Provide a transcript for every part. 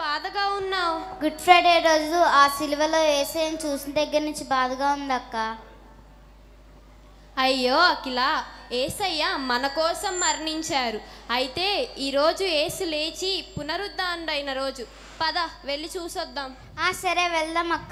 బాధగా ఉన్నావు good Friday రోజు ఆ సిలువలో ఏసైని చూసిన దగ్గర నుంచి బాధగా ఉంది అక్క అయ్యో అఖిల ఏసయ్య మన కోసం మరణించారు అయితే ఈరోజు ఏసు లేచి పునరుద్ధానుడైన రోజు పద వెళ్ళి చూసొద్దాం ఆ సరే వెళ్దాం అక్క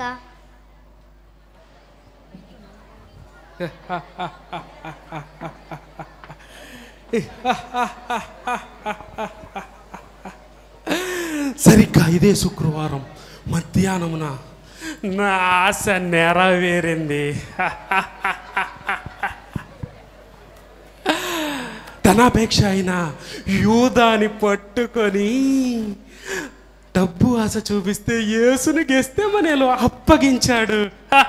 సరిగ్గా ఇదే శుక్రవారం మధ్యాహ్నమున నా ఆశ నెరవేరింది ధనాపేక్ష అయిన యూదాని పట్టుకొని డబ్బు ఆశ చూపిస్తే యేసుని గెస్తే మనలో అప్పగించాడు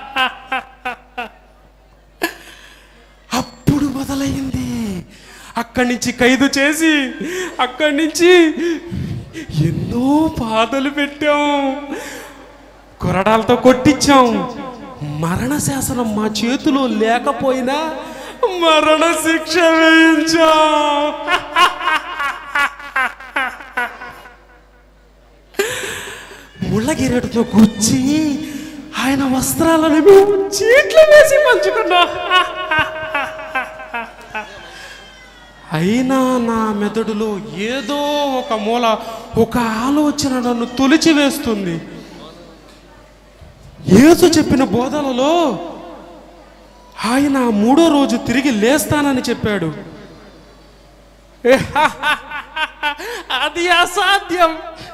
అప్పుడు మొదలైంది అక్కడి నుంచి ఖైదు చేసి అక్కడి నుంచి ఎన్నో బాధలు పెట్టాం కొరడాలతో కొట్టించాం మరణ శాసనం మా చేతిలో లేకపోయినా మరణ శిక్ష వేయించాం ముళ్ళగిరెడుతో గుచ్చి ఆయన వస్త్రాలను మేము చీట్లు వేసి పంచుకున్నాం అయినా నా మెదడులో ఏదో ఒక మూల ఒక ఆలోచన నన్ను తొలిచి వేస్తుంది యేసు చెప్పిన బోధలలో ఆయన మూడో రోజు తిరిగి లేస్తానని చెప్పాడు అది అసాధ్యం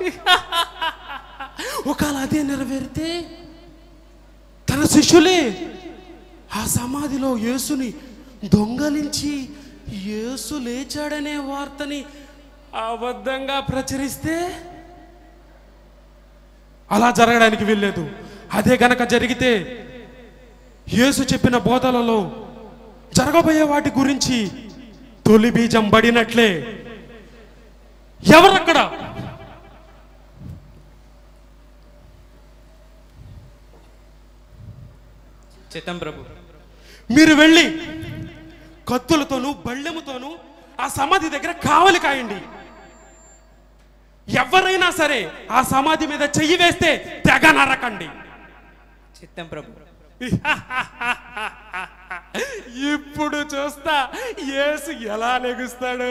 ఒకవేళ అదే నెరవేరితే తన శిష్యులే ఆ సమాధిలో యేసుని దొంగలించి యేసు లేచాడనే వార్తని అబద్ధంగా ప్రచురిస్తే అలా జరగడానికి వీల్లేదు అదే గనక జరిగితే యేసు చెప్పిన బోధలలో జరగబోయే వాటి గురించి తొలి బీజం పడినట్లే ఎవరక్కడ చిత్తం ప్రభు మీరు వెళ్ళి కత్తులతోనూ బళ్ళెముతోనూ ఆ సమాధి దగ్గర కావలి కాయండి ఎవరైనా సరే ఆ సమాధి మీద చెయ్యి వేస్తే తెగ నరకండి చిత్తం ప్రభు ఇప్పుడు చూస్తా యేసు ఎలా లెగుస్తాడు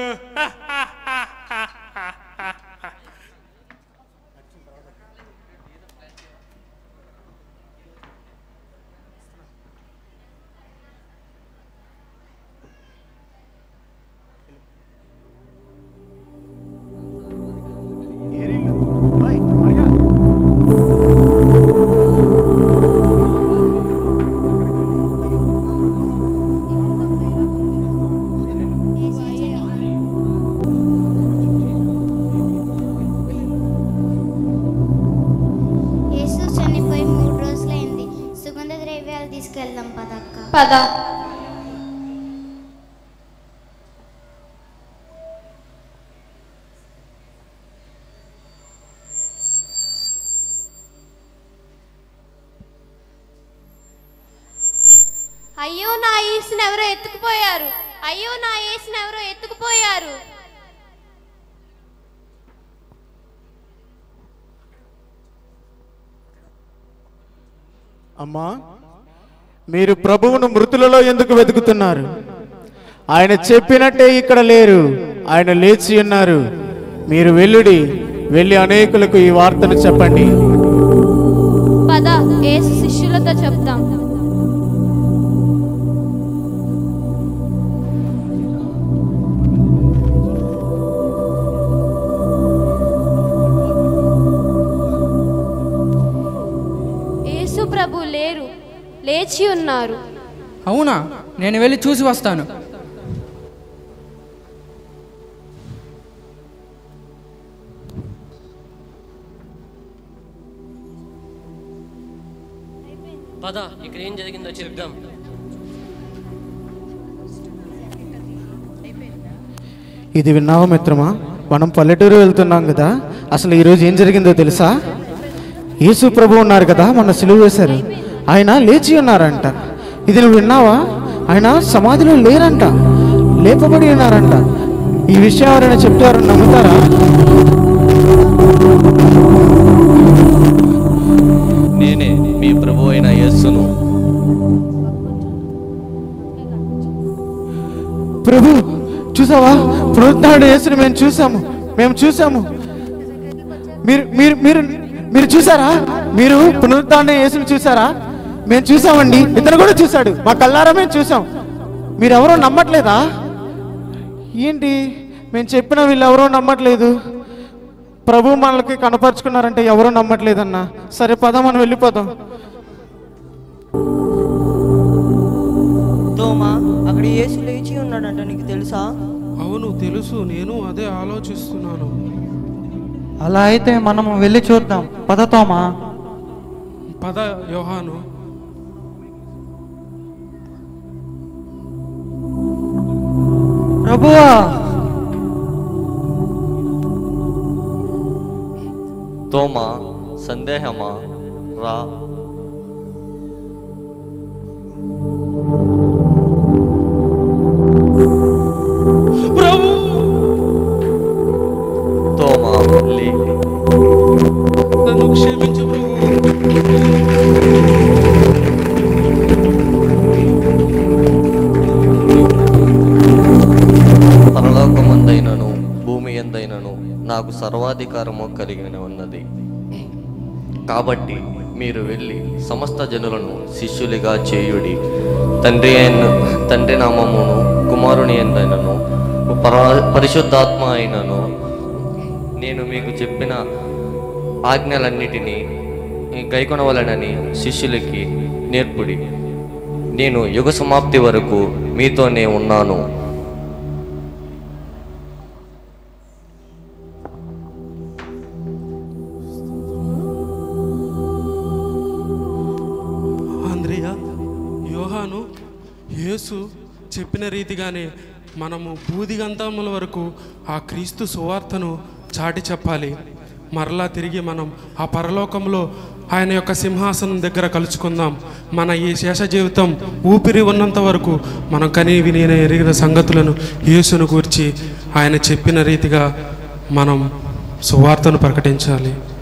యేసు చనిపోయి మూడు రోజులైంది సుగంధ ద్రవ్యాలు తీసుకెళ్దాం పదక్క పద అయ్యో నా ఏసుని ఎవరో ఎత్తుకుపోయారు అయ్యో నా ఏసుని ఎవరో ఎత్తుకుపోయారు అమ్మా మీరు ప్రభువును మృతులలో ఎందుకు వెతుకుతున్నారు ఆయన చెప్పినట్టే ఇక్కడ లేరు ఆయన లేచి ఉన్నారు మీరు వెళ్ళుడి వెళ్ళి అనేకులకు ఈ వార్తను చెప్పండి పద ఏసు శిష్యులతో చెప్తాం యేసు ప్రభు లేరు లేచి ఉన్నారు అవునా నేను వెళ్ళి చూసి వస్తాను పద ఇక్కడ ఏం జరిగిందో చెప్దాం ఇది విన్నావా మిత్రమా మనం పల్లెటూరు వెళ్తున్నాం కదా అసలు ఈరోజు ఏం జరిగిందో తెలుసా యేసు ప్రభు ఉన్నారు కదా మన సిలువ వేశారు ఆయన లేచి ఉన్నారంట ఇది నువ్వు విన్నావా ఆయన సమాధిలో లేరంట లేపబడి ఉన్నారంట ఈ విషయం ఎవరైనా చెప్తారని నమ్ముతారా ప్రభు చూసావా పునరుద్ధారణ యేసుని మేము చూసాము మేము చూసాము మీరు మీరు మీరు మీరు చూసారా మీరు పునరుద్ధారణ యేసుని చూసారా మేము చూసామండి ఇతను కూడా చూశాడు మా కల్లారా మేము చూసాం మీరు ఎవరో నమ్మట్లేదా ఏంటి మేము చెప్పిన వీళ్ళు ఎవరో నమ్మట్లేదు ప్రభు మనకి కనపరుచుకున్నారంటే ఎవరో నమ్మట్లేదన్నా సరే పద మనం వెళ్ళిపోదాం తోమా అక్కడ యేసు లేచి ఉన్నాడంట నీకు తెలుసా అవును తెలుసు నేను అదే ఆలోచిస్తున్నాను అలా అయితే మనము వెళ్ళి చూద్దాం పదతోమా పద యోహాను ప్రభువా తోమా సందేహమా రా ప్రభు తోమా లే నన్ను క్షమించు ప్రభు పరలోకమందైనను భూమి ఎందైనను నాకు సర్వాధికారము కలిగి ఉన్నది కాబట్టి మీరు వెళ్ళి సమస్త జనులను శిష్యులుగా చేయుడి తండ్రి అయిన తండ్రి నామమును కుమారుని ఎందైనను పర పరిశుద్ధాత్మ అయినను నేను మీకు చెప్పిన ఆజ్ఞలన్నిటినీ గైకొనవలనని శిష్యులకి నేర్పుడి నేను యుగ సమాప్తి వరకు మీతోనే ఉన్నాను ఆంధ్రియ యోహాను యేసు చెప్పిన రీతిగానే మనము బూదిగంతముల వరకు ఆ క్రీస్తు సువార్తను చాటి చెప్పాలి మరలా తిరిగి మనం ఆ పరలోకంలో ఆయన యొక్క సింహాసనం దగ్గర కలుసుకుందాం మన ఈ శేష జీవితం ఊపిరి ఉన్నంత వరకు మనం కని విని ఎరిగిన సంగతులను యేసును గూర్చి ఆయన చెప్పిన రీతిగా మనం సువార్తను ప్రకటించాలి